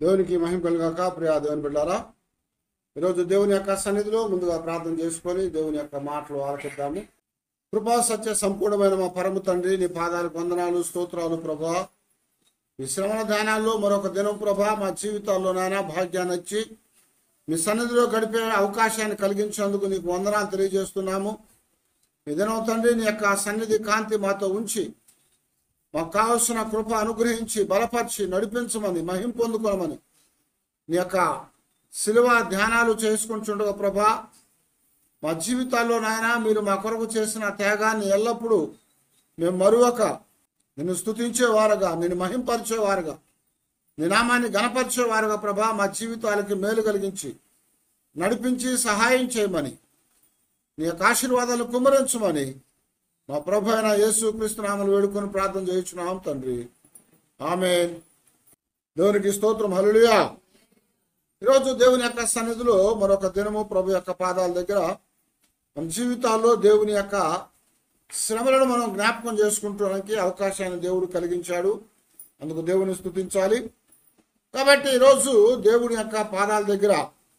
దేవునికి మహిమ కలుగాక ప్రియా దేవుని బిడ్డారా ఈరోజు దేవుని యొక్క సన్నిధిలో ముందుగా ప్రార్థన చేసుకొని దేవుని యొక్క మాటలు ఆలకిద్దాము కృపా సత్య సంపూర్ణమైన మా పరమ తండ్రి నీ పాదాలకు వందనాలు స్తోత్రాలు ప్రభా ఈ శ్రవణ ధ్యానాల్లో మరొక దినం ప్రభా మా జీవితాల్లో నాయన భాగ్యాన్ని ఇచ్చి మీ సన్నిధిలో గడిపే అవకాశాన్ని కలిగించేందుకు నీకు వందనాలు తెలియజేస్తున్నాము ఈ దినం తండ్రి నీ యొక్క సన్నిధి కాంతి మాతో ఉంచి మాకు కావలసిన కృప అనుగ్రహించి బలపరిచి నడిపించమని మహిం పొందుకోమని నీ యొక్క శిలువ ధ్యానాలు చేసుకుంటుండగా ప్రభా మా జీవితాల్లో నాయన మీరు మా కొరకు చేసిన త్యాగాన్ని ఎల్లప్పుడూ మేము మరువక నిన్ను స్తుతించేవారుగా నిన్ను మహింపరిచేవారుగా నీ నామాన్ని గణపరిచేవారుగా ప్రభా మా జీవితాలకి మేలు కలిగించి నడిపించి సహాయం చేయమని నీ యొక్క ఆశీర్వాదాలు కుమరించమని మా ప్రభు అయిన యేసు క్రీస్తునామలు వేడుకొని ప్రార్థన చేయించున్నాం తండ్రి ఆమె దేవునికి స్తోత్రం హలుడియా ఈరోజు దేవుని యొక్క సన్నిధిలో మరొక దినము ప్రభు యొక్క పాదాల దగ్గర మన జీవితాల్లో దేవుని యొక్క శ్రమలను మనం జ్ఞాపకం చేసుకుంటానికి అవకాశాన్ని దేవుడు కలిగించాడు అందుకు దేవుని స్తుతించాలి కాబట్టి ఈరోజు దేవుని యొక్క పాదాల దగ్గర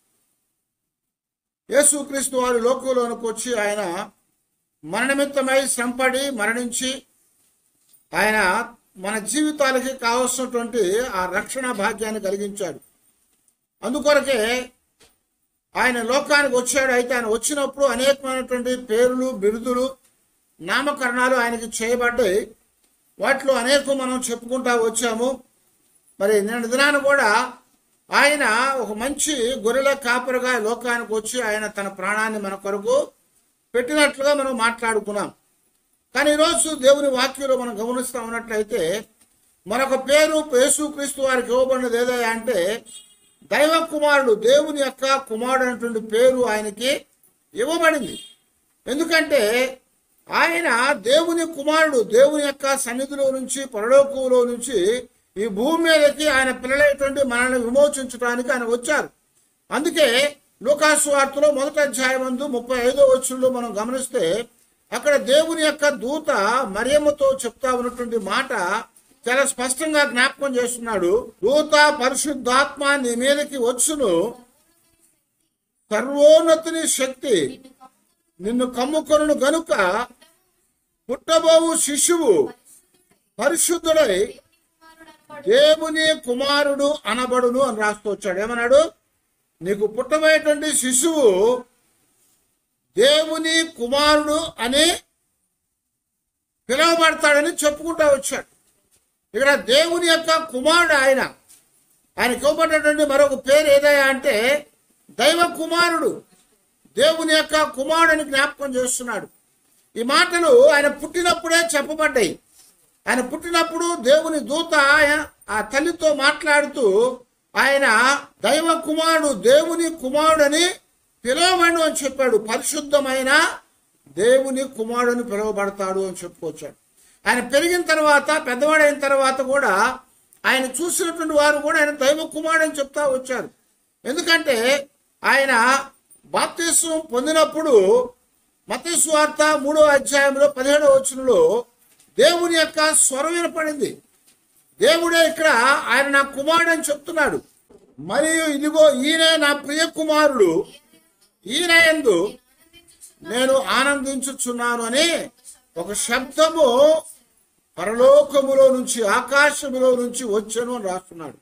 యేసుక్రీస్తు వారి లోకంలోనికి వచ్చి ఆయన మరణనిమిత్తమై శ్రమపడి మరణించి ఆయన మన జీవితాలకి కావలసినటువంటి ఆ రక్షణ భాగ్యాన్ని కలిగించాడు అందుకొరకే ఆయన లోకానికి వచ్చాడు అయితే ఆయన వచ్చినప్పుడు అనేకమైనటువంటి పేర్లు బిరుదులు నామకరణాలు ఆయనకి చేయబడ్డాయి వాటిలో అనేకం మనం చెప్పుకుంటా వచ్చాము మరి నిన్న దినాన్ని కూడా ఆయన ఒక మంచి గొర్రెల కాపరిగా లోకానికి వచ్చి ఆయన తన ప్రాణాన్ని మన కొరకు పెట్టినట్లుగా మనం మాట్లాడుకున్నాం కానీ ఈరోజు దేవుని వాక్యంలో మనం గమనిస్తా ఉన్నట్లయితే మరొక పేరు యేసుక్రీస్తు వారికి ఇవ్వబడినది ఏదో అంటే దైవ కుమారుడు దేవుని యొక్క కుమారుడు అనేటువంటి పేరు ఆయనకి ఇవ్వబడింది ఎందుకంటే ఆయన దేవుని కుమారుడు దేవుని యొక్క సన్నిధిలో నుంచి పరలోకంలో నుంచి ఈ భూమి మీదకి ఆయన పిల్లలైనటువంటి మనల్ని విమోచించడానికి ఆయన వచ్చారు అందుకే లూకాసు వార్తలో మొదటి అధ్యాయం ముందు ముప్పై ఐదో వచ్చుల్లో మనం గమనిస్తే అక్కడ దేవుని యొక్క దూత మరియమ్మతో చెప్తా ఉన్నటువంటి మాట చాలా స్పష్టంగా జ్ఞాపకం చేస్తున్నాడు దూత పరిశుద్ధాత్మ నీ మీదకి వచ్చును సర్వోన్నతిని శక్తి నిన్ను కమ్ముకొను గనుక పుట్టబోవు శిశువు పరిశుద్ధుడై దేవుని కుమారుడు అనబడును అని రాస్తూ వచ్చాడు ఏమన్నాడు నీకు పుట్టబోయేటువంటి శిశువు దేవుని కుమారుడు అని పిలువబడతాడని చెప్పుకుంటా వచ్చాడు ఇక్కడ దేవుని యొక్క కుమారుడు ఆయన ఆయనకి ఇవ్వబడినటువంటి మరొక పేరు ఏదయ్యా అంటే దైవ కుమారుడు దేవుని యొక్క కుమారుడిని జ్ఞాపకం చేస్తున్నాడు ఈ మాటలు ఆయన పుట్టినప్పుడే చెప్పబడ్డాయి ఆయన పుట్టినప్పుడు దేవుని దూత ఆయన- ఆ తల్లితో మాట్లాడుతూ ఆయన దైవ కుమారుడు దేవుని కుమారుడని పిలువబడు అని చెప్పాడు పరిశుద్ధమైన దేవుని కుమారుడని పిలువబడతాడు అని చెప్పుకొచ్చాడు ఆయన పెరిగిన తర్వాత పెద్దవాడైన తర్వాత కూడా ఆయన చూసినటువంటి వారు కూడా ఆయన దైవ కుమారుడు అని చెప్తా వచ్చారు ఎందుకంటే ఆయన బాప్తిస్వం పొందినప్పుడు మతీసు వార్త మూడో అధ్యాయంలో పదిహేడో వచనంలో దేవుని యొక్క స్వరం వినపడింది దేవుడే ఇక్కడ ఆయన నా కుమారుడు అని చెప్తున్నాడు మరియు ఇదిగో ఈయనే నా ప్రియ కుమారుడు ఈయన యందు నేను ఆనందించుచున్నాను అని ఒక శబ్దము పరలోకములో నుంచి ఆకాశములో నుంచి వచ్చాను అని రాస్తున్నాడు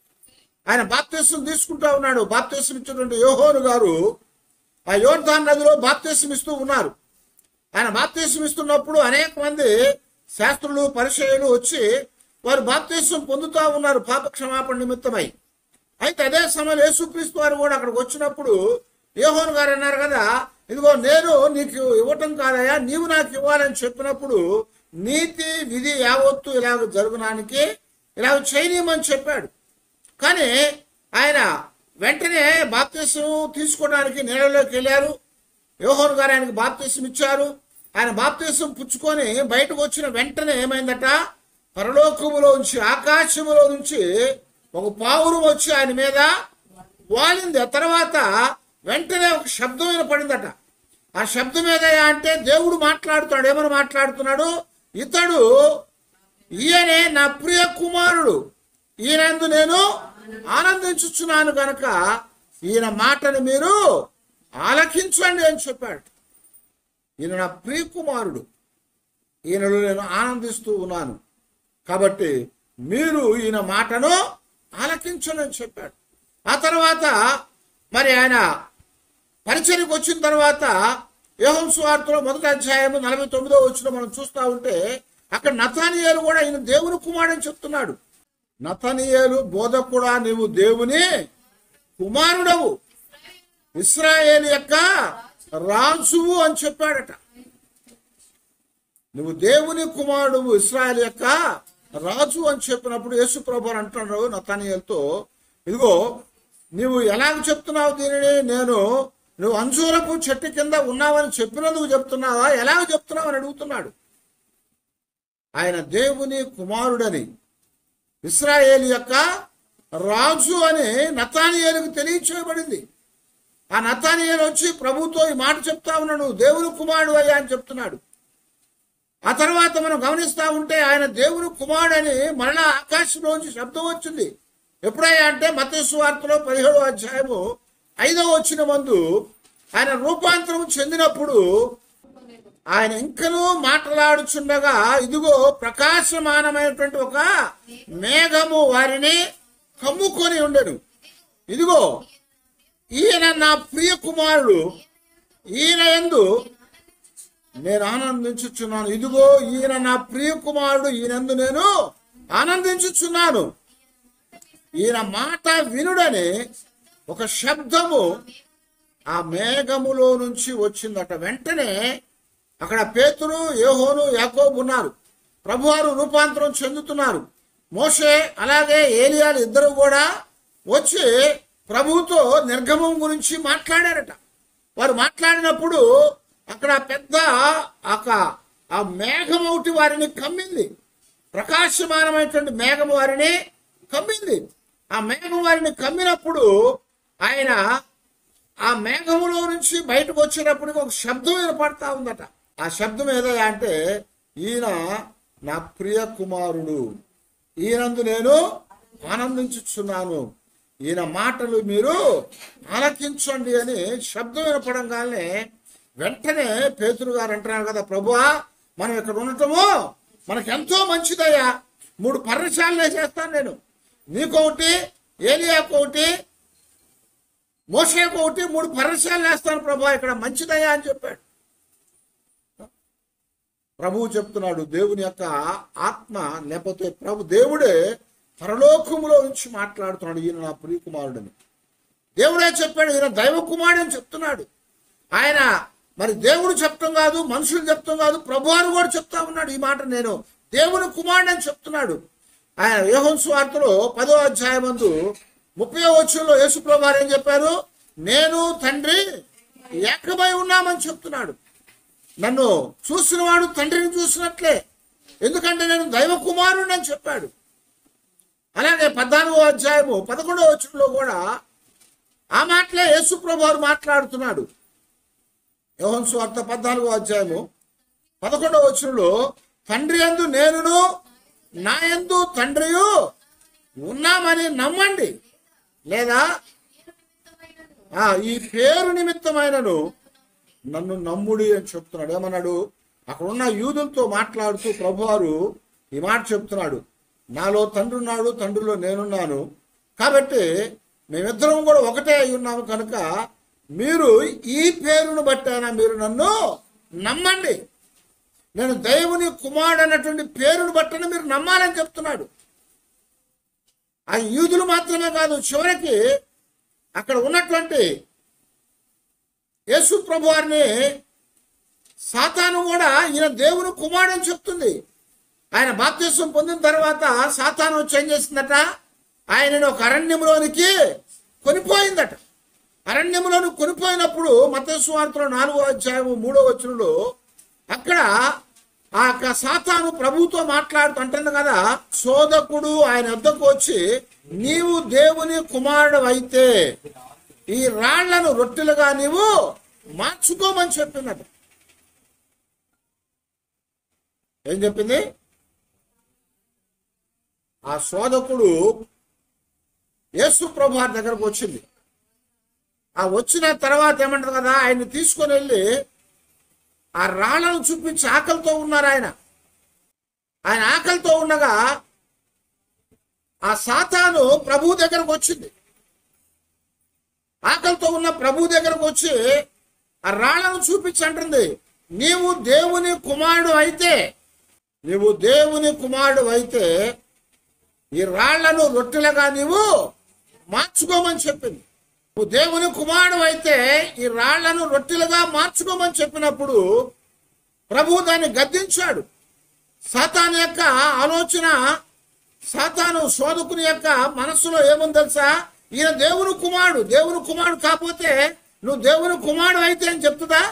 ఆయన బాప్తీసం తీసుకుంటా ఉన్నాడు బాప్తీసం ఇచ్చినటువంటి యోహోను గారు ఆ యోర్ధాన్ నదిలో బాప్తీసం ఇస్తూ ఉన్నారు ఆయన బాప్తీసం ఇస్తున్నప్పుడు అనేక మంది శాస్త్రులు పరిచయులు వచ్చి వారు బాప్తీసం పొందుతా ఉన్నారు పాప క్షమాపణ నిమిత్తమై అయితే అదే సమయంలో యేసుక్రీస్తు వారు కూడా అక్కడికి వచ్చినప్పుడు యోహోన్ గారు అన్నారు కదా ఇదిగో నేను నీకు ఇవ్వటం కాదయా నీవు నాకు ఇవ్వాలని చెప్పినప్పుడు నీతి విధి యావత్తు ఇలాగ జరుగునానికి ఇలాగ చేయనీయమని చెప్పాడు కానీ ఆయన వెంటనే బాప్తీసం తీసుకోవడానికి నీళ్ళలోకి వెళ్ళారు యోహోన్ గారు ఆయనకు బాప్తీసం ఇచ్చారు ఆయన బాప్తీసం పుచ్చుకొని బయటకు వచ్చిన వెంటనే ఏమైందట పరలోకములో నుంచి ఆకాశములో నుంచి ఒక పావురం వచ్చి ఆయన మీద వాలింది ఆ తర్వాత వెంటనే ఒక శబ్దం వినపడిందట ఆ శబ్దం ఏదయ్యా అంటే దేవుడు మాట్లాడుతాడు ఏమని మాట్లాడుతున్నాడు ఇతడు ఈయనే నా ప్రియ కుమారుడు ఈయనందు నేను ఆనందించుచున్నాను గనక ఈయన మాటను మీరు ఆలకించండి అని చెప్పాడు ఈయన నా ప్రియకుమారుడు ఈయనలో నేను ఆనందిస్తూ ఉన్నాను కాబట్టి మీరు ఈయన మాటను ఆలకించండి అని చెప్పాడు ఆ తర్వాత మరి ఆయన పరిచయకు వచ్చిన తర్వాత యోహం సువార్తలో మొదటి అధ్యాయం నలభై తొమ్మిదో వచ్చిన మనం చూస్తా ఉంటే అక్కడ నతానియేలు కూడా ఈయన దేవుని కుమారుడని చెప్తున్నాడు నతనియేలు బోధకుడా నీవు దేవుని కుమారుడవు ఇస్రాయేల్ యొక్క రాజువు అని చెప్పాడట నువ్వు దేవుని కుమారుడు ఇస్రాయేల్ యొక్క రాజు అని చెప్పినప్పుడు యేసు ప్రభు అంటున్నాడు నతానియల్తో ఇదిగో నువ్వు ఎలాగ చెప్తున్నావు దీనిని నేను నువ్వు అంజూరపు చెట్టు కింద ఉన్నావని చెప్పినందుకు చెప్తున్నావా ఎలాగ చెప్తున్నావు అని అడుగుతున్నాడు ఆయన దేవుని కుమారుడని ఇస్రాయేల్ యొక్క రాజు అని నతానియేలుకు తెలియచేయబడింది ఆ నతానియేలు వచ్చి ప్రభుతో ఈ మాట చెప్తా ఉన్నాడు దేవుని కుమారుడు అయ్యా అని చెప్తున్నాడు ఆ తర్వాత మనం గమనిస్తా ఉంటే ఆయన దేవుని కుమారుడని మరలా ఆకాశంలోంచి శబ్దం వచ్చింది ఎప్పుడయ్యా అంటే మతేసు వార్తలో పదిహేడో అధ్యాయము ఐదవ వచ్చిన మందు ఆయన రూపాంతరం చెందినప్పుడు ఆయన ఇంకనూ మాట్లాడుచుండగా ఇదిగో ప్రకాశమానమైనటువంటి ఒక మేఘము వారిని కమ్ముకొని ఉండెను ఇదిగో ఈయన నా ప్రియ కుమారుడు ఈయన ఎందు నేను ఆనందించుచున్నాను ఇదిగో ఈయన నా ప్రియ కుమారుడు ఈయనందు నేను ఆనందించుచున్నాను ఈయన మాట వినుడని ఒక శబ్దము ఆ మేఘములో నుంచి వచ్చిందట వెంటనే అక్కడ పేతురు యోహోను యాకోబు ఉన్నారు ప్రభువారు రూపాంతరం చెందుతున్నారు మోషే అలాగే ఏలియాలు ఇద్దరు కూడా వచ్చి ప్రభువుతో నిర్గమం గురించి మాట్లాడారట వారు మాట్లాడినప్పుడు అక్కడ పెద్ద ఒక ఆ మేఘం ఒకటి వారిని కమ్మింది ప్రకాశమానమైనటువంటి మేఘం వారిని కమ్మింది ఆ మేఘం వారిని కమ్మినప్పుడు ఆయన ఆ మేఘములో నుంచి బయటకు వచ్చినప్పుడు ఒక శబ్దం వినపడతా ఉందట ఆ శబ్దం ఏదయ్యా అంటే ఈయన నా ప్రియ కుమారుడు ఈయనందు నేను ఆనందించుచున్నాను ఈయన మాటలు మీరు ఆలకించండి అని శబ్దం వినపడంగానే వెంటనే పేతురు గారు అంటున్నారు కదా ప్రభువా మనం ఇక్కడ ఉండటము మనకెంతో మంచిదయ్యా మూడు పర్ణశాలలే చేస్తాను నేను నీకొకటి ఏలియాకొకటి మోసేకు ఒకటి మూడు పర్ణశాలలు వేస్తాను ప్రభు ఇక్కడ మంచిదయ్యా అని చెప్పాడు ప్రభువు చెప్తున్నాడు దేవుని యొక్క ఆత్మ లేకపోతే ప్రభు దేవుడే పరలోకములో నుంచి మాట్లాడుతున్నాడు ఈయన నా ప్రియకుమారుడని దేవుడే చెప్పాడు ఈయన దైవ కుమారుడు అని చెప్తున్నాడు ఆయన మరి దేవుడు చెప్తాం కాదు మనుషులు చెప్తాం కాదు ప్రభువారు కూడా చెప్తా ఉన్నాడు ఈ మాట నేను దేవుని కుమారుడు అని చెప్తున్నాడు ఆయన యోహన్ స్వార్తలో పదో అధ్యాయమందు ముప్పై వచ్చంలో యేసు ప్రభువారు ఏం చెప్పారు నేను తండ్రి ఏకమై ఉన్నామని చెప్తున్నాడు నన్ను చూసినవాడు తండ్రిని చూసినట్లే ఎందుకంటే నేను దైవ కుమారుడు అని చెప్పాడు అలాగే పద్నాలుగో అధ్యాయము పదకొండవ వచ్చంలో కూడా ఆ మాటలే యేసు ప్రభువారు మాట్లాడుతున్నాడు యోహన్ స్వార్థ పద్నాలుగో అధ్యాయము పదకొండవ వచనంలో తండ్రి యందు నేనును నా యందు తండ్రియు ఉన్నామని నమ్మండి లేదా ఆ ఈ పేరు నిమిత్తమైనను నన్ను నమ్ముడి అని చెప్తున్నాడు ఏమన్నాడు అక్కడ ఉన్న యూదులతో మాట్లాడుతూ ప్రభువారు ఈ మాట చెప్తున్నాడు నాలో తండ్రి ఉన్నాడు తండ్రిలో నేనున్నాను కాబట్టి మేమిద్దరం కూడా ఒకటే అయి ఉన్నాము కనుక మీరు ఈ పేరును బట్టైనా మీరు నన్ను నమ్మండి నేను దేవుని కుమారుడు అన్నటువంటి పేరును బట్టని మీరు నమ్మాలని చెప్తున్నాడు ఆ యూదులు మాత్రమే కాదు చివరికి అక్కడ ఉన్నటువంటి యేసు ప్రభు వారిని సాతాను కూడా ఈయన దేవుని కుమారుడు అని చెప్తుంది ఆయన బాప్తిస్వం పొందిన తర్వాత సాతాను వచ్చి ఏం చేసిందట ఆయనను ఒక అరణ్యంలోనికి కొనిపోయిందట అరణ్యంలోని కొనిపోయినప్పుడు మతస్వార్తలో నాలుగో అధ్యాయము మూడో వచనంలో అక్కడ ఆ యొక్క సాతాను ప్రభుతో మాట్లాడుతూ అంటుంది కదా శోధకుడు ఆయన వద్దకు వచ్చి నీవు దేవుని కుమారుడు అయితే ఈ రాళ్లను రొట్టెలుగా నీవు మార్చుకోమని చెప్పిందట ఏం చెప్పింది ఆ శోధకుడు యేసు ప్రభు వారి దగ్గరకు వచ్చింది ఆ వచ్చిన తర్వాత ఏమంటారు కదా ఆయన్ని తీసుకొని వెళ్ళి ఆ రాళ్లను చూపించి ఆకలితో ఉన్నారు ఆయన ఆయన ఆకలితో ఉండగా ఆ సాతాను ప్రభు దగ్గరకు వచ్చింది ఆకలితో ఉన్న ప్రభు దగ్గరకు వచ్చి ఆ రాళ్లను చూపించి అంటుంది నీవు దేవుని కుమారుడు అయితే నీవు దేవుని కుమారుడు అయితే ఈ రాళ్లను రొట్టెలుగా నీవు మార్చుకోమని చెప్పింది నువ్వు దేవుని కుమారుడు అయితే ఈ రాళ్లను రొట్టెలుగా మార్చుకోమని చెప్పినప్పుడు ప్రభు దాన్ని గద్దించాడు సాతాను యొక్క ఆలోచన సాతాను శోధకుని యొక్క మనస్సులో ఏముంది తెలుసా ఈయన దేవుని కుమారుడు దేవుని కుమారుడు కాకపోతే నువ్వు దేవుని కుమారుడు అయితే అని చెప్తుందా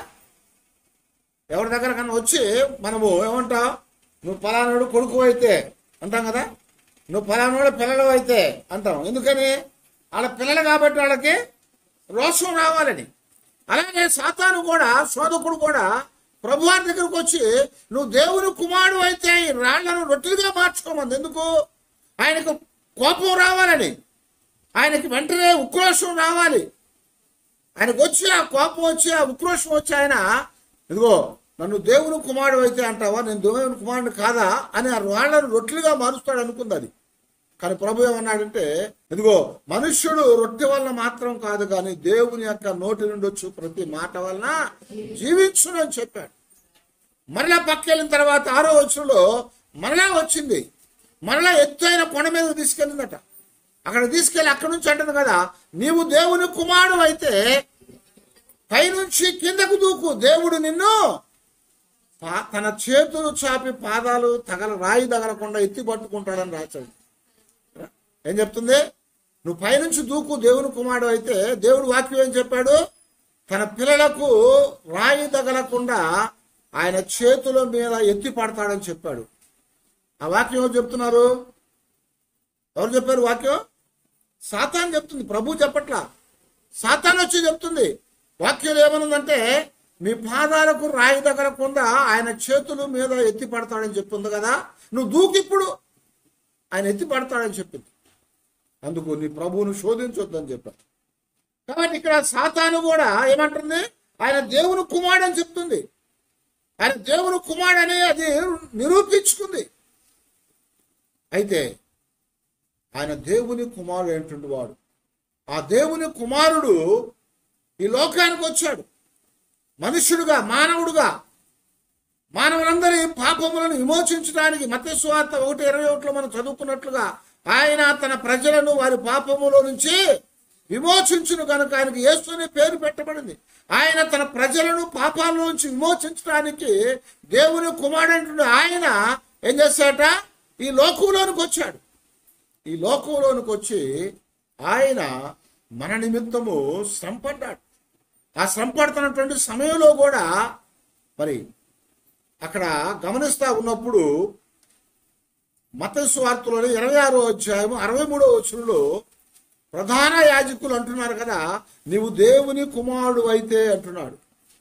ఎవరి దగ్గర కన్నా వచ్చి మనము ఏమంటావు నువ్వు ఫలానాడు కొడుకు అయితే అంటాం కదా నువ్వు ఫలానాడు పిల్లలు అయితే అంటాం ఎందుకని వాళ్ళ పిల్లలు కాబట్టి వాళ్ళకి రోషం రావాలని అలాగే సాతాను కూడా శోధకుడు కూడా ప్రభువారి దగ్గరకు వచ్చి నువ్వు దేవుని కుమారుడు అయితే ఈ రాళ్లను రొట్టెలుగా మార్చుకోమంది ఎందుకు ఆయనకు కోపం రావాలని ఆయనకి వెంటనే ఉక్రోషం రావాలి ఆయనకు వచ్చి ఆ కోపం వచ్చి ఆ ఉక్రోషం వచ్చి ఆయన ఇదిగో నన్ను దేవుని కుమారుడు అయితే అంటావా నేను దేవుని కుమారుడు కాదా అని ఆ రాళ్లను రొట్టెలుగా మారుస్తాడు అనుకుంది అది కానీ ప్రభు ఏమన్నాడంటే ఇదిగో మనుష్యుడు రొట్టె వలన మాత్రం కాదు కానీ దేవుని యొక్క నోటి నుండి వచ్చు ప్రతి మాట వలన జీవించును అని చెప్పాడు మరలా పక్కెళ్ళిన తర్వాత ఆరో వచ్చులో మరలా వచ్చింది మరలా ఎత్తైన కొండ మీద తీసుకెళ్ళిందట అక్కడ తీసుకెళ్ళి అక్కడి నుంచి అంటుంది కదా నీవు దేవుని కుమారుడు అయితే పైనుంచి కిందకు దూకు దేవుడు నిన్ను పా- తన చేతులు చాపి పాదాలు తగల రాయి తగలకుండా ఎత్తి పట్టుకుంటాడని రాశాడు ఏం చెప్తుంది నువ్వు పైనుంచి దూకు దేవుని కుమారుడు అయితే దేవుడు వాక్యం ఏం చెప్పాడు తన పిల్లలకు రాయి తగలకుండా ఆయన చేతుల మీద ఎత్తి పడతాడని చెప్పాడు ఆ వాక్యం ఎవరు చెప్తున్నారు ఎవరు చెప్పారు వాక్యం సాతాన్ చెప్తుంది ప్రభు చెప్పట్లా సాతాన్ వచ్చి చెప్తుంది వాక్యం ఏమనుందంటే మీ పాదాలకు రాయి తగలకుండా ఆయన చేతుల మీద ఎత్తి పడతాడని చెప్తుంది కదా నువ్వు దూకిప్పుడు ఆయన ఎత్తి పడతాడని చెప్పింది అందుకు నీ ప్రభువును శోధించొద్దని చెప్పారు కాబట్టి ఇక్కడ సాతాను కూడా ఏమంటుంది ఆయన దేవుని కుమారుడు అని చెప్తుంది ఆయన దేవుని కుమారుడు అని అది నిరూపించుకుంది అయితే ఆయన దేవుని కుమారుడు ఏంటుండి వాడు ఆ దేవుని కుమారుడు ఈ లోకానికి వచ్చాడు మనుష్యుడుగా మానవుడుగా మానవులందరి పాపములను విమోచించడానికి మత్స్వార్త ఒకటి ఇరవై ఒకటిలో మనం చదువుకున్నట్లుగా ఆయన తన ప్రజలను వారి పాపములో నుంచి విమోచించును కనుక ఆయనకు యేసుని పేరు పెట్టబడింది ఆయన తన ప్రజలను పాపాల నుంచి విమోచించడానికి దేవుని కుమారుడు ఆయన ఏం చేశాట ఈ లోకంలోనికి వచ్చాడు ఈ లోకంలోనికి వచ్చి ఆయన మన నిమిత్తము శ్రమపడ్డాడు ఆ శ్రమపడుతున్నటువంటి సమయంలో కూడా మరి అక్కడ గమనిస్తా ఉన్నప్పుడు మత స్వార్థలోని ఇరవై ఆరో అధ్యాయం అరవై మూడో వచనంలో ప్రధాన యాజకులు అంటున్నారు కదా నీవు దేవుని కుమారుడు అయితే అంటున్నాడు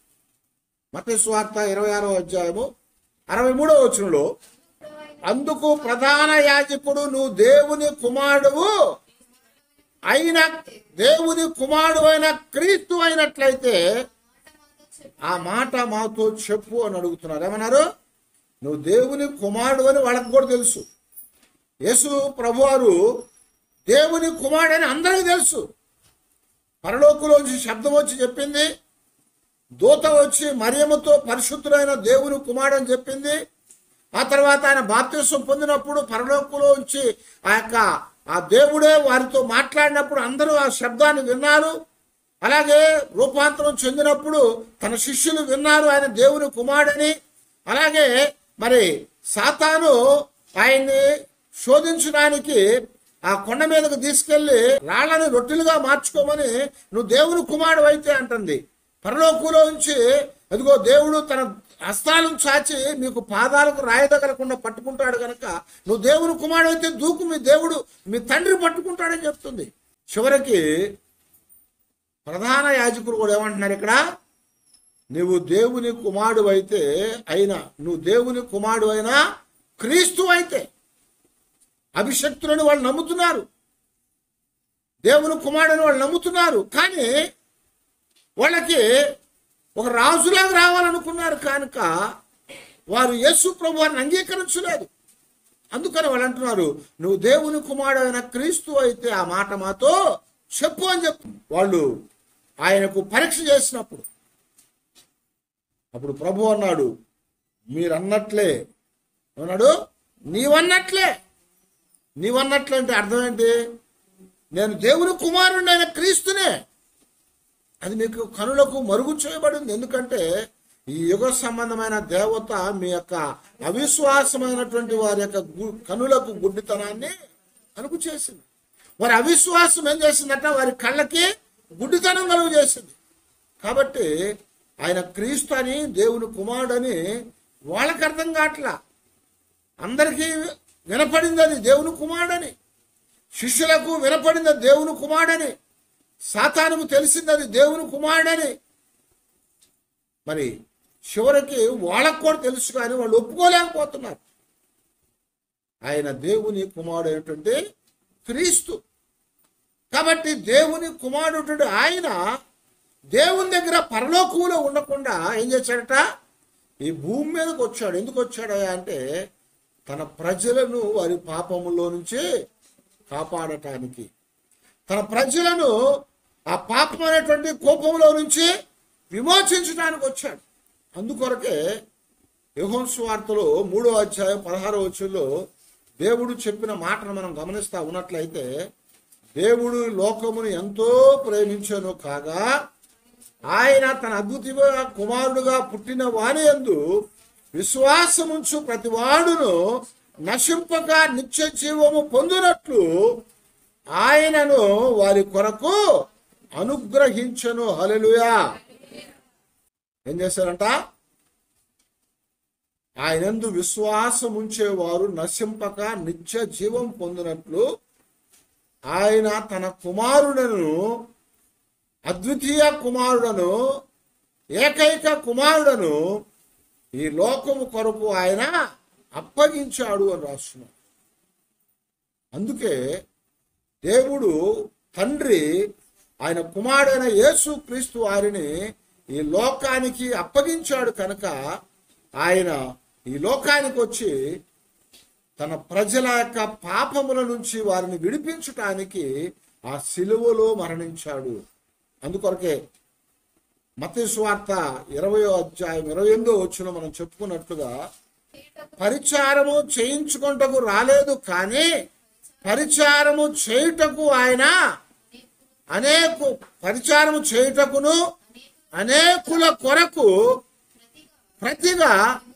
మత స్వార్థ ఇరవై ఆరో అధ్యాయము అరవై మూడో వచనంలో అందుకు ప్రధాన యాజకుడు నువ్వు దేవుని కుమారుడువు అయిన దేవుని కుమారుడు అయిన క్రీస్తు అయినట్లయితే ఆ మాట మాతో చెప్పు అని అడుగుతున్నారు ఏమన్నారు నువ్వు దేవుని కుమారుడు అని వాళ్ళకు కూడా తెలుసు యేసు ప్రభువారు దేవుని కుమారుడు అని అందరికీ తెలుసు పరలోకులోంచి శబ్దం వచ్చి చెప్పింది దూత వచ్చి మరియమ్మతో పరిశుద్ధుడైన దేవుని కుమారుడు అని చెప్పింది ఆ తర్వాత ఆయన బాప్తిసం పొందినప్పుడు పరలోకులోంచి ఆ యొక్క ఆ దేవుడే వారితో మాట్లాడినప్పుడు అందరూ ఆ శబ్దాన్ని విన్నారు అలాగే రూపాంతరం చెందినప్పుడు తన శిష్యులు విన్నారు ఆయన దేవుని కుమారుడని అలాగే మరి సాతాను ఆయన్ని శోధించడానికి ఆ కొండ మీదకు తీసుకెళ్లి రాళ్ళని రొట్టెలుగా మార్చుకోమని నువ్వు దేవుని కుమారుడు అయితే అంటుంది పరలోకులో ఉంచి అదిగో దేవుడు తన హస్తాలను చాచి మీకు పాదాలకు రాయదగలకుండా పట్టుకుంటాడు గనక నువ్వు దేవుని కుమారుడు అయితే దూకు మీ దేవుడు మీ తండ్రి పట్టుకుంటాడని చెప్తుంది చివరికి ప్రధాన యాజకుడు కూడా ఏమంటున్నారు ఇక్కడ నువ్వు దేవుని కుమారుడు అయితే అయినా నువ్వు దేవుని కుమారుడు అయినా క్రీస్తు అయితే అభిషక్తులని వాళ్ళు నమ్ముతున్నారు దేవుని కుమారుడని వాళ్ళు నమ్ముతున్నారు కానీ వాళ్ళకి ఒక రాజులాగా రావాలనుకున్నారు కనుక వారు యేసు ప్రభు వారిని అంగీకరించలేదు అందుకని వాళ్ళు అంటున్నారు నువ్వు దేవుని కుమారుడైన క్రీస్తు అయితే ఆ మాట మాతో చెప్పు అని చెప్పు వాళ్ళు ఆయనకు పరీక్ష చేసినప్పుడు అప్పుడు ప్రభు అన్నాడు మీరన్నట్లే అన్నాడు నీవన్నట్లే నీవన్నట్లే అంటే అర్థం ఏంటి నేను దేవుని కుమారుడు అయిన క్రీస్తునే అది మీకు కనులకు మరుగు చేయబడింది ఎందుకంటే ఈ యుగ సంబంధమైన దేవత మీ యొక్క అవిశ్వాసమైనటువంటి వారి యొక్క గు- కనులకు గుడ్డితనాన్ని కనుగు చేసింది వారి అవిశ్వాసం ఏం చేసిందంటే వారి కళ్ళకి గుడ్డితనం కలుగు చేసింది కాబట్టి ఆయన క్రీస్తు అని దేవుని కుమారుడని వాళ్ళకి అర్థం కావట్లా అందరికీ వినపడింది అది దేవుని కుమారుడని శిష్యులకు వినపడింది అది దేవుని కుమారుడని సాతానుకు తెలిసింది అది దేవుని కుమారుడని మరి చివరికి వాళ్ళకు కూడా తెలుసు కానీ వాళ్ళు ఒప్పుకోలేకపోతున్నారు ఆయన దేవుని కుమారుడు అయినటువంటి క్రీస్తు కాబట్టి దేవుని కుమారుడు ఆయన దేవుని దగ్గర పరలోకంలో ఉండకుండా ఏం చేశాడట ఈ భూమి మీదకి వచ్చాడు ఎందుకు వచ్చాడయ్యా అంటే తన ప్రజలను వారి పాపములో నుంచి కాపాడటానికి తన ప్రజలను ఆ పాపం అనేటువంటి కోపంలో నుంచి విమోచించడానికి వచ్చాడు అందుకొరకే యోహోన్ సువార్తలో మూడో అధ్యాయం పదహారో వచ్చుల్లో దేవుడు చెప్పిన మాటను మనం గమనిస్తా ఉన్నట్లయితే దేవుడు లోకమును ఎంతో ప్రేమించను కాగా ఆయన తన అద్భుతమైన కుమారుడుగా పుట్టిన వాని యందు విశ్వాసముంచు ప్రతివాడును నశింపక నిత్య జీవము పొందినట్లు ఆయనను వారి కొరకు అనుగ్రహించను హల్లెలూయా ఏం చేశారంట ఆయనందు విశ్వాసం ఉంచేవారు నశింపక నిత్య జీవం పొందినట్లు ఆయన తన కుమారుడను అద్వితీయ కుమారుడను ఏకైక కుమారుడను ఈ లోకము కొరకు ఆయన అప్పగించాడు అని రాస్తున్నాడు అందుకే దేవుడు తండ్రి ఆయన కుమారుడైన యేసు క్రీస్తు వారిని ఈ లోకానికి అప్పగించాడు కనుక ఆయన ఈ లోకానికి వచ్చి తన ప్రజల యొక్క పాపముల నుంచి వారిని విడిపించటానికి ఆ సిలువలో మరణించాడు అందుకొరకే మత స్వార్త ఇరవయో అధ్యాయం ఇరవై ఎనిమిదో వచ్చిన మనం చెప్పుకున్నట్లుగా పరిచారము చేయించుకుంటకు రాలేదు కానీ పరిచారము చేయుటకు ఆయన అనేక పరిచారము చేయుటకును అనేకుల కొరకు ప్రతిగా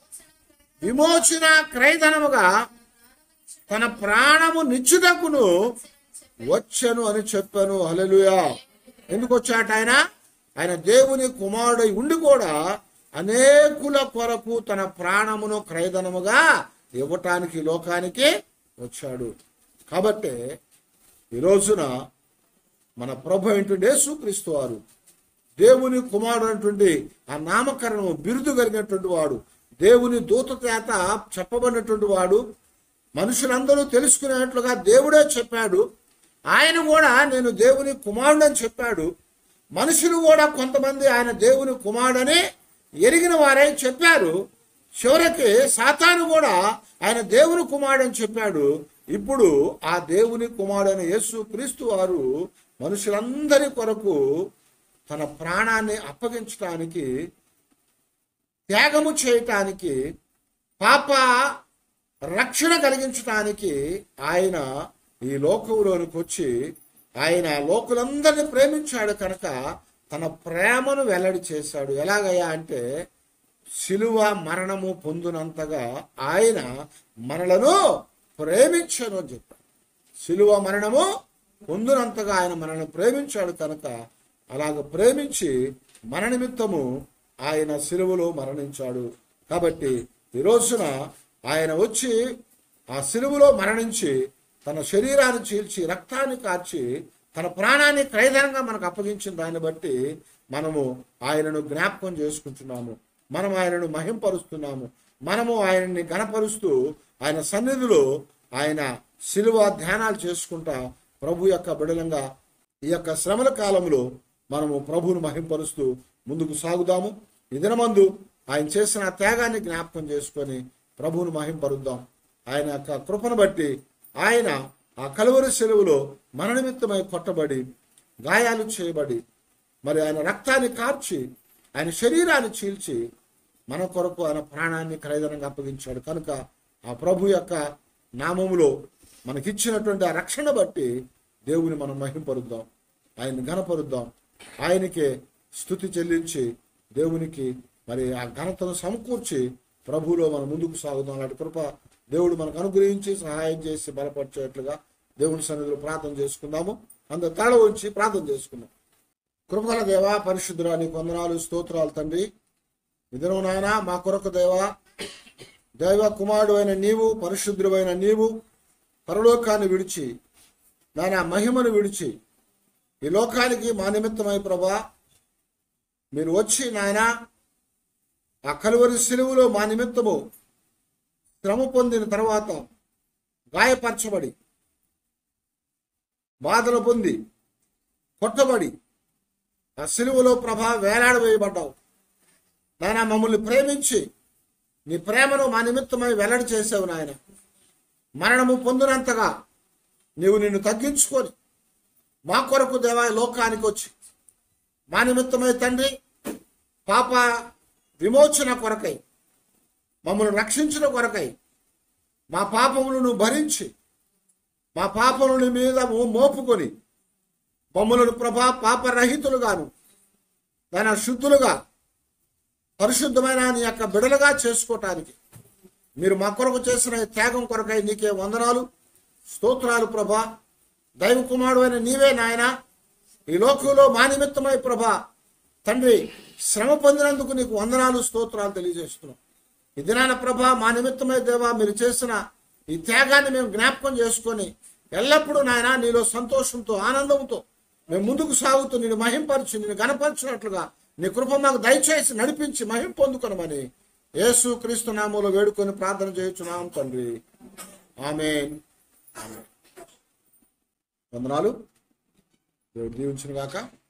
విమోచన క్రయధనముగా తన ప్రాణము నిచ్చుటకును వచ్చను అని చెప్పాను హల్లెలూయా ఎందుకు వచ్చాట ఆయన ఆయన దేవుని కుమారుడై ఉండి కూడా అనేకుల కొరకు తన ప్రాణమును క్రయధనముగా ఇవ్వటానికి ఈ లోకానికి వచ్చాడు కాబట్టి ఈ రోజున మన ప్రభు ఏంటంటే యేసుక్రీస్తు వారు దేవుని కుమారుడు అనేటువంటి ఆ నామకరణము బిరుదు కలిగినటువంటి వాడు దేవుని దూత చేత చెప్పబడినటువంటి వాడు మనుషులందరూ తెలుసుకునేట్లుగా దేవుడే చెప్పాడు ఆయన కూడా నేను దేవుని కుమారుడని చెప్పాడు మనుషులు కూడా కొంతమంది ఆయన దేవుని కుమారుడని ఎరిగిన వారై చెప్పారు చివరికి సాతాను కూడా ఆయన దేవుని కుమారుడని చెప్పాడు ఇప్పుడు ఆ దేవుని కుమారుడైన యేసు క్రీస్తు వారు మనుషులందరి కొరకు తన ప్రాణాన్ని అప్పగించటానికి త్యాగము చేయటానికి పాప రక్షణ కలిగించటానికి ఆయన ఈ లోకంలోనికి వచ్చి ఆయన లోకులందరినీ ప్రేమించాడు కనుక తన ప్రేమను వెల్లడి చేశాడు ఎలాగయ్యా అంటే శిలువ మరణము పొందినంతగా ఆయన మనలను ప్రేమించను అని చెప్పాడు శిలువ మరణము పొందినంతగా ఆయన మనల్ని ప్రేమించాడు కనుక అలాగ ప్రేమించి మన నిమిత్తము ఆయన సిలువలో మరణించాడు కాబట్టి ఈ రోజున ఆయన వచ్చి ఆ సిలువలో మరణించి తన శరీరాన్ని చీల్చి రక్తాన్ని కార్చి తన ప్రాణాన్ని క్రైదనంగా మనకు అప్పగించిన దాన్ని బట్టి మనము ఆయనను జ్ఞాపకం చేసుకుంటున్నాము మనం ఆయనను మహింపరుస్తున్నాము మనము ఆయనని గణపరుస్తూ ఆయన సన్నిధిలో ఆయన శిలువ ధ్యానాలు చేసుకుంటా ప్రభు యొక్క బిడలంగా ఈ యొక్క శ్రమల కాలంలో మనము ప్రభువును మహింపరుస్తూ ముందుకు సాగుదాము ఈ దినమందు ఆయన చేసిన ఆ త్యాగాన్ని జ్ఞాపకం చేసుకొని ప్రభువును మహింపరుద్దాం ఆయన యొక్క కృపను బట్టి ఆయన ఆ కలువరి సెలవులో మన నిమిత్తమై కొట్టబడి గాయాలు చేయబడి మరి ఆయన రక్తాన్ని కార్చి ఆయన శరీరాన్ని చీల్చి మన కొరకు ఆయన ప్రాణాన్ని ఖరీదనంగా అప్పగించాడు కనుక ఆ ప్రభు యొక్క నామములో మనకిచ్చినటువంటి ఆ రక్షణ బట్టి దేవుని మనం మహింపరుద్దాం ఆయన్ని ఘనపరుద్దాం ఆయనకే స్థుతి చెల్లించి దేవునికి మరి ఆ ఘనతను సమకూర్చి ప్రభువులో మనం ముందుకు సాగుదాం అలాంటి కృప దేవుడు మనకు అనుగ్రహించి సహాయం చేసి బలపరిచేట్లుగా దేవుని సన్నిధిలో ప్రార్థన చేసుకుందాము అందరు తల ఉంచి ప్రార్థన చేసుకుందాం కృపగల దేవా పరిశుద్ధురా నీకు వందనాలు స్తోత్రాలు తండ్రి ఇదను నాయన మా కొరకు దేవా దైవ కుమారుడు అయిన నీవు పరిశుద్ధుడైన నీవు పరలోకాన్ని విడిచి నాయన మహిమను విడిచి ఈ లోకానికి మా నిమిత్తమై ప్రభా మీరు వచ్చి నాయన ఆ కలువరి సెలువులో మా నిమిత్తము శ్రమ పొందిన తర్వాత గాయపరచబడి బాధలు పొంది కొట్టబడి ఆ సిలువలో ప్రభా వేలాడవేయబడ్డావు నాయన మమ్మల్ని ప్రేమించి నీ ప్రేమను మా నిమిత్తమై వెల్లడి చేసావు నాయన మరణము పొందినంతగా నీవు నిన్ను తగ్గించుకొని మా కొరకు దేవా ఈ లోకానికి వచ్చి మా నిమిత్తమై తండ్రి పాప విమోచన కొరకై మమ్మల్ని రక్షించిన కొరకై మా పాపములను భరించి మా పాపముల మీద మో- మోపుకొని మమ్మలను ప్రభా పాపరహితులుగాను తన శుద్ధులుగా పరిశుద్ధమైన నీ యొక్క బిడలుగా చేసుకోవటానికి మీరు మా కొరకు చేసిన ఈ త్యాగం కొరకై నీకే వందనాలు స్తోత్రాలు ప్రభా దైవ కుమారుడు అయిన నీవే నాయన ఈ లోకంలో మా నిమిత్తమై ప్రభా తండ్రి శ్రమ పొందినందుకు నీకు వందనాలు స్తోత్రాలు తెలియజేస్తున్నాం ఈ దినాన ప్రభా మా నిమిత్తమై దేవా మీరు చేసిన ఈ త్యాగాన్ని మేము జ్ఞాపకం చేసుకొని ఎల్లప్పుడూ నాయన నీలో సంతోషంతో ఆనందంతో మేము ముందుకు సాగుతూ నేను మహింపరిచి నేను గణపరిచినట్లుగా నీ కృప మాకు దయచేసి నడిపించి మహిం పొందుకొనమని యేసు క్రీస్తు నామంలో వేడుకొని ప్రార్థన చేయుచున్నాం తండ్రి ఆమెన్ ఆమెన్. వందనాలు దేవుడు దీవించిన గాక